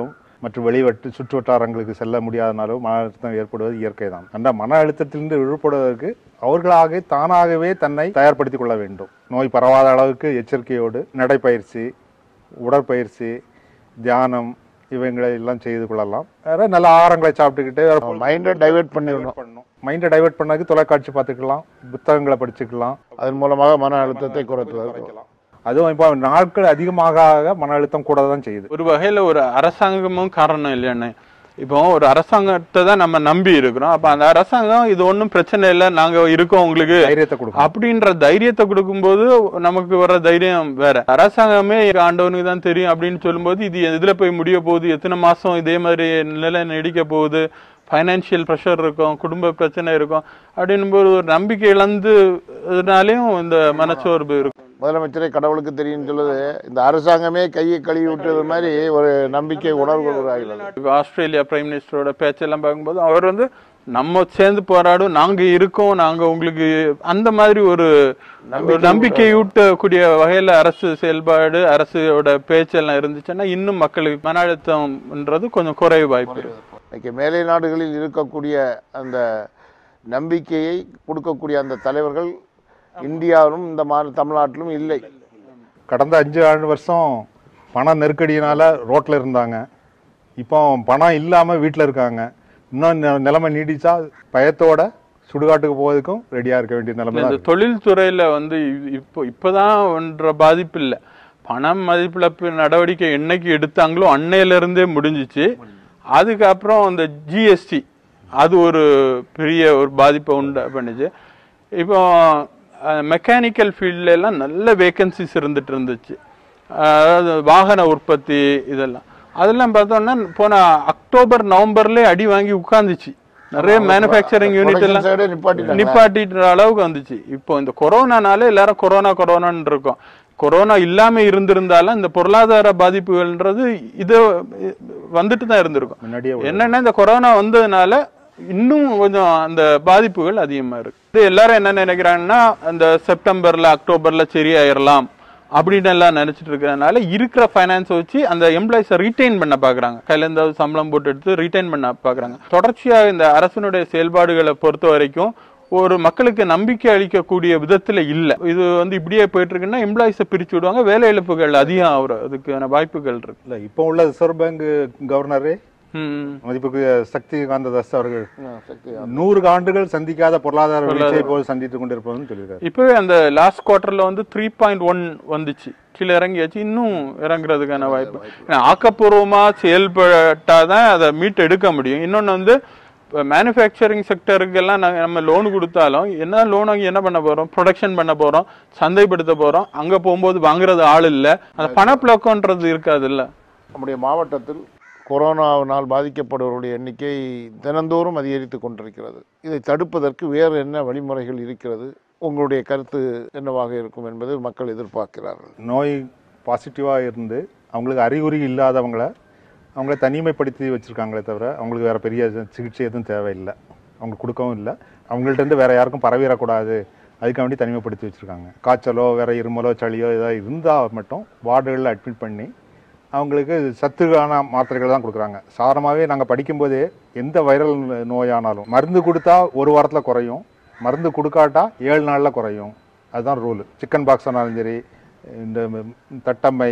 Speaker 2: மற்றும் வெளிவட்டு சுற்று வட்டாரங்களுக்கு செல்ல முடியாதனாலும் மன அழுத்தம் ஏற்படுவது இயற்கை தான் அந்த மன அழுத்தத்திலிருந்து விடுபடுவதற்கு அவர்களாக தானாகவே தன்னை தயார்படுத்திக் கொள்ள வேண்டும் நோய் பரவாத அளவுக்கு எச்சரிக்கையோடு நடைப்பயிற்சி உடற்பயிற்சி தியானம் இவங்களை எல்லாம் செய்து கொள்ளலாம் வேற நல்ல ஆகாரங்களை சாப்பிட்டுக்கிட்டு
Speaker 1: மைண்டை டைவர்ட் பண்ணிடணும்
Speaker 2: பண்ணணும் மைண்டை டைவர்ட் பண்ணதுக்கு தொலைக்காட்சி பார்த்துக்கலாம் புத்தகங்களை படிச்சுக்கலாம்
Speaker 1: அதன் மூலமாக மன அழுத்தத்தை குறைத்துவதற்கு
Speaker 2: குறைக்கலாம் அதுவும் இப்போ நாட்கள் அதிகமாக ஆக மன அழுத்தம் கூட தான் செய்யுது
Speaker 3: ஒரு வகையில ஒரு அரசாங்கமும் காரணம் இல்லையானே இப்போ ஒரு அரசாங்கத்தை தான் நம்ம நம்பி இருக்கிறோம் அப்ப அந்த அரசாங்கம் இது ஒண்ணும் பிரச்சனை இல்லை நாங்க இருக்கோம் உங்களுக்கு
Speaker 2: தைரியத்தை கொடுக்கும்
Speaker 3: அப்படின்ற தைரியத்தை கொடுக்கும்போது நமக்கு வர தைரியம் வேற அரசாங்கமே ஆண்டவனுக்கு தான் தெரியும் அப்படின்னு சொல்லும்போது இது எதுல போய் முடிய போகுது எத்தனை மாசம் இதே மாதிரி நிலை நீடிக்க போகுது ஃபைனான்சியல் ப்ரெஷர் இருக்கும் குடும்ப பிரச்சனை இருக்கும் அப்படின்னும் போது ஒரு நம்பிக்கை இழந்துனாலையும் இந்த மனச்சோர்வு இருக்கும்
Speaker 1: முதலமைச்சரே கடவுளுக்கு தெரியும் சொல்லுது இந்த அரசாங்கமே கையை கழுவி விட்டது மாதிரி ஒரு நம்பிக்கை உணர்வு உருவாகிறது
Speaker 3: இப்ப ஆஸ்திரேலியா பிரைம் மினிஸ்டரோட பேச்செல்லாம் பார்க்கும்போது அவர் வந்து நம்ம சேர்ந்து போராடும் நாங்க இருக்கோம் நாங்க உங்களுக்கு அந்த மாதிரி ஒரு ஒரு நம்பிக்கையூட்டக்கூடிய வகையில அரசு செயல்பாடு அரசோட பேச்செல்லாம் இருந்துச்சுன்னா இன்னும் மக்களுக்கு மன அழுத்தம்ன்றது கொஞ்சம் குறைய வாய்ப்பு இருக்கு
Speaker 1: இன்னைக்கு மேலை நாடுகளில் இருக்கக்கூடிய அந்த நம்பிக்கையை கொடுக்கக்கூடிய அந்த தலைவர்கள் இந்தியாவிலும் இந்த மா தமிழ்நாட்டிலும் இல்லை
Speaker 2: கடந்த அஞ்சு ஆண்டு வருஷம் பண நெருக்கடியினால ரோட்ல இருந்தாங்க இப்போ பணம் இல்லாம வீட்டில் இருக்காங்க இன்னும் நி- நிலைமை நீடிச்சா பயத்தோட சுடுகாட்டுக்கு போவதுக்கும் ரெடியா இருக்க வேண்டிய நிலைமை தான்
Speaker 3: இந்த
Speaker 2: இருக்கு.
Speaker 3: தொழில்துறையில வந்து இ- இப்போ இப்பதான் ஒன்ற பாதிப்பு இல்லை பணம் மதிப்பிழப்பு நடவடிக்கை என்னைக்கு எடுத்தாங்களோ அன்னையில இருந்தே முடிஞ்சிச்சு அதுக்கப்புறம் அந்த ஜிஎஸ்டி அது ஒரு பெரிய ஒரு பாதிப்பை உண்டு பண்ணுச்சு இப்போ மெக்கானிக்கல் ஃபீல்ட்ல எல்லாம் நல்ல வேகன்சிஸ் இருந்துட்டு இருந்துச்சு அதாவது வாகன உற்பத்தி இதெல்லாம் அதெல்லாம் பார்த்தோம்னா போன அக்டோபர் நவம்பர்லயே அடி வாங்கி உட்கார்ந்துச்சு நிறைய மேனுஃபேக்சரிங் யூனிட்
Speaker 1: Production
Speaker 3: எல்லாம்
Speaker 1: side ஏ நிப்பாட்டிட்டாங்க.
Speaker 3: நிப்பாட்டின்ற அளவுக்கு வந்துச்சு இப்போ இந்த கொரோனானால எல்லாரும் கொரோனா கொரோனான்னு இருக்கோம் கொரோனா இல்லாம இருந்திருந்தாலும் இந்த பொருளாதார பாதிப்புகள்ன்றது இது வந்துட்டு தான் இருந்திருக்கும்
Speaker 2: முன்னாடியே
Speaker 3: என்னன்னா இந்த கொரோனா வந்ததுனால இன்னும் கொஞ்சம் அந்த பாதிப்புகள் அதிகமா இருக்கு இது எல்லாரும் என்ன நினைக்கிறாங்கன்னா அந்த செப்டம்பர்ல அக்டோபர்ல சரியாயிரலாம் அப்படின்னு எல்லாம் நினைச்சிட்டு இருக்கிறதுனால இருக்கிற ஃபைனான்ஸை வச்சு அந்த எம்ப்ளாயிஸை ரீட்டைன் பண்ண பாக்குறாங்க கையில இருந்து சம்பளம் போட்டு எடுத்து ரீட்டைன் பண்ண பாக்குறாங்க தொடர்ச்சியா இந்த அரசனுடைய செயல்பாடுகளை பொறுத்த வரைக்கும் ஒரு மக்களுக்கு நம்பிக்கை அளிக்கக்கூடிய விதத்துல இல்ல இது வந்து இப்படியே போயிட்டு இருக்குன்னா எம்ப்ளாயிஸை பிரிச்சு விடுவாங்க வேலை இழப்புகள் அதிகம் ஆகுற அதுக்கான வாய்ப்புகள் இருக்கு
Speaker 2: இல்ல இப்போ உள்ள ரிசர்வ் பேங்க் கவர்னரே
Speaker 3: ம்
Speaker 2: மதிப்புக்குரிய சக்திகாந்த தாஸ் அவர்கள்
Speaker 1: ஆ, சக்தி
Speaker 2: நூறு ஆண்டுகள் சந்திக்காத பொருளாதார வீழ்ச்சியை போல் சந்தித்துக் கொண்டிருப்பதுன்னு சொல்லியிருக்காரு
Speaker 3: இப்பவே அந்த லாஸ்ட் குவார்டர்ல வந்து த்ரீ பாயிண்ட் ஒன் வந்துச்சு கீழே இறங்கியாச்சு இன்னும் இறங்குறதுக்கான வாய்ப்பு ஏன்னா ஆக்கப்பூர்வமா செயல்பட்டாதான் அதை மீட் எடுக்க முடியும் இன்னொன்னு வந்து மேனுஃபேக்சரிங் செக்டருக்கு எல்லாம் நாங்க நம்ம லோன் கொடுத்தாலும் என்ன லோன் வாங்கி என்ன பண்ண போறோம் ப்ரொடக்ஷன் பண்ண போறோம் சந்தைப்படுத்த போறோம் அங்க போகும்போது வாங்குறது ஆள் இல்ல அந்த பணப்புழக்கம்ன்றது இருக்காது இல்ல
Speaker 1: நம்முடைய மாவட்டத்தில் கொரோனாவினால் பாதிக்கப்படுபவருடைய எண்ணிக்கை தினந்தோறும் அதிகரித்து கொண்டிருக்கிறது இதை தடுப்பதற்கு வேறு என்ன வழிமுறைகள் இருக்கிறது உங்களுடைய கருத்து என்னவாக இருக்கும் என்பது மக்கள் எதிர்பார்க்கிறார்கள்
Speaker 2: நோய் பாசிட்டிவாக இருந்து அவங்களுக்கு அறிகுறி இல்லாதவங்கள அவங்கள தனிமைப்படுத்தி வச்சுருக்காங்களே தவிர அவங்களுக்கு வேறு பெரிய சிகிச்சை எதுவும் தேவையில்லை அவங்க கொடுக்கவும் இல்லை அவங்கள்ட்ட இருந்து வேறு யாருக்கும் பரவிடக்கூடாது அதுக்காக வேண்டி தனிமைப்படுத்தி வச்சுருக்காங்க காய்ச்சலோ வேறு இருமலோ சளியோ ஏதாவது இருந்தால் மட்டும் வார்டுகளில் அட்மிட் பண்ணி அவங்களுக்கு சத்துக்கான மாத்திரைகள் தான் கொடுக்குறாங்க சாதாரணமாகவே நாங்கள் படிக்கும்போதே எந்த வைரல் நோயானாலும் மருந்து கொடுத்தா ஒரு வாரத்தில் குறையும் மருந்து கொடுக்காட்டா ஏழு நாளில் குறையும் அதுதான் ரூல் சிக்கன் பாக்ஸ் ஆனாலும் சரி இந்த ம- தட்டம்மை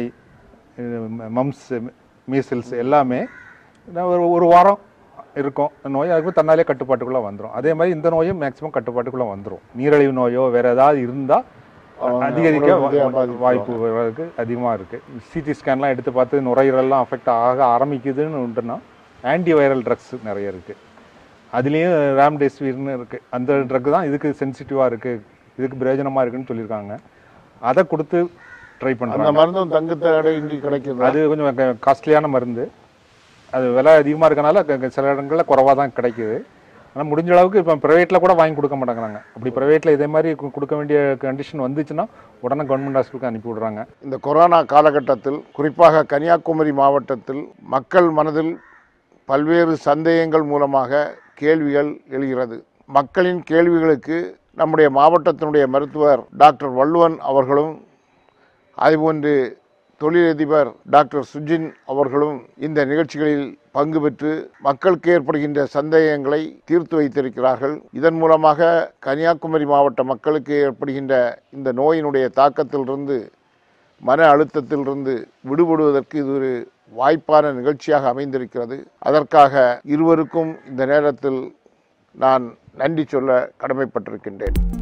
Speaker 2: மம்ஸ் மீசில்ஸ் எல்லாமே நான் ஒரு ஒரு வாரம் இருக்கும் இந்த நோய் அதுக்கு தன்னாலே கட்டுப்பாட்டுக்குள்ளே வந்துடும் அதே மாதிரி இந்த நோயும் மேக்ஸிமம் கட்டுப்பாட்டுக்குள்ளே வந்துடும் நீரிழிவு நோயோ வேறு ஏதாவது இருந்தால் அதிகரிக்க
Speaker 1: உடல் ரீதியா
Speaker 2: வா-
Speaker 1: பாதிப்பு
Speaker 2: வாய்ப்பு வர்றதுக்கு அதிகமாக இருக்குது சிடி ஸ்கேன்லாம் எடுத்து பார்த்து நுரையீரல்லாம் அஃபெக்ட் ஆக ஆரம்பிக்குதுன்னு உண்டுன்னா ஆன்டி வைரல் ட்ரக்ஸ் நிறைய இருக்குது அதுலேயும் ராம்டெசிவிர்னு இருக்குது அந்த ட்ரக் தான் இதுக்கு சென்சிட்டிவாக இருக்குது இதுக்கு பிரயோஜனமாக இருக்குன்னு சொல்லியிருக்காங்க அதை கொடுத்து ட்ரை
Speaker 1: அந்த
Speaker 2: பண்ணுறாங்க
Speaker 1: மருந்தும் தங்கு தடையின்றி கிடைக்கிறது
Speaker 2: அது கொஞ்சம் காஸ்ட்லியான மருந்து அது விலை அதிகமாக இருக்கனால க- க- சில இடங்களில் குறவாக தான் கிடைக்குது ஆனால் முடிஞ்ச அளவுக்கு இப்போ ப்ரைவேட்டில் கூட வாங்கி கொடுக்க மாட்டேங்கிறாங்க அப்படி ப்ரைவேட்டில் இதே மாதிரி கு- கொடுக்க வேண்டிய கண்டிஷன் வந்துச்சுன்னா உடனே கவர்மெண்ட் ஹாஸ்பிட்டலுக்கு அனுப்பி விடுறாங்க
Speaker 1: இந்த கொரோனா காலகட்டத்தில் குறிப்பாக கன்னியாகுமரி மாவட்டத்தில் மக்கள் மனதில் பல்வேறு சந்தேகங்கள் மூலமாக கேள்விகள் எழுகிறது மக்களின் கேள்விகளுக்கு நம்முடைய மாவட்டத்தினுடைய மருத்துவர் டாக்டர் வள்ளுவன் அவர்களும் அதுபோன்று தொழிலதிபர் டாக்டர் சுஜின் அவர்களும் இந்த நிகழ்ச்சிகளில் பங்கு பெற்று மக்களுக்கு ஏற்படுகின்ற சந்தேகங்களை தீர்த்து வைத்திருக்கிறார்கள் இதன் மூலமாக கன்னியாகுமரி மாவட்ட மக்களுக்கு ஏற்படுகின்ற இந்த நோயினுடைய தாக்கத்திலிருந்து மன அழுத்தத்திலிருந்து விடுபடுவதற்கு இது ஒரு வாய்ப்பான நிகழ்ச்சியாக அமைந்திருக்கிறது அதற்காக இருவருக்கும் இந்த நேரத்தில் நான் நன்றி சொல்ல கடமைப்பட்டிருக்கின்றேன்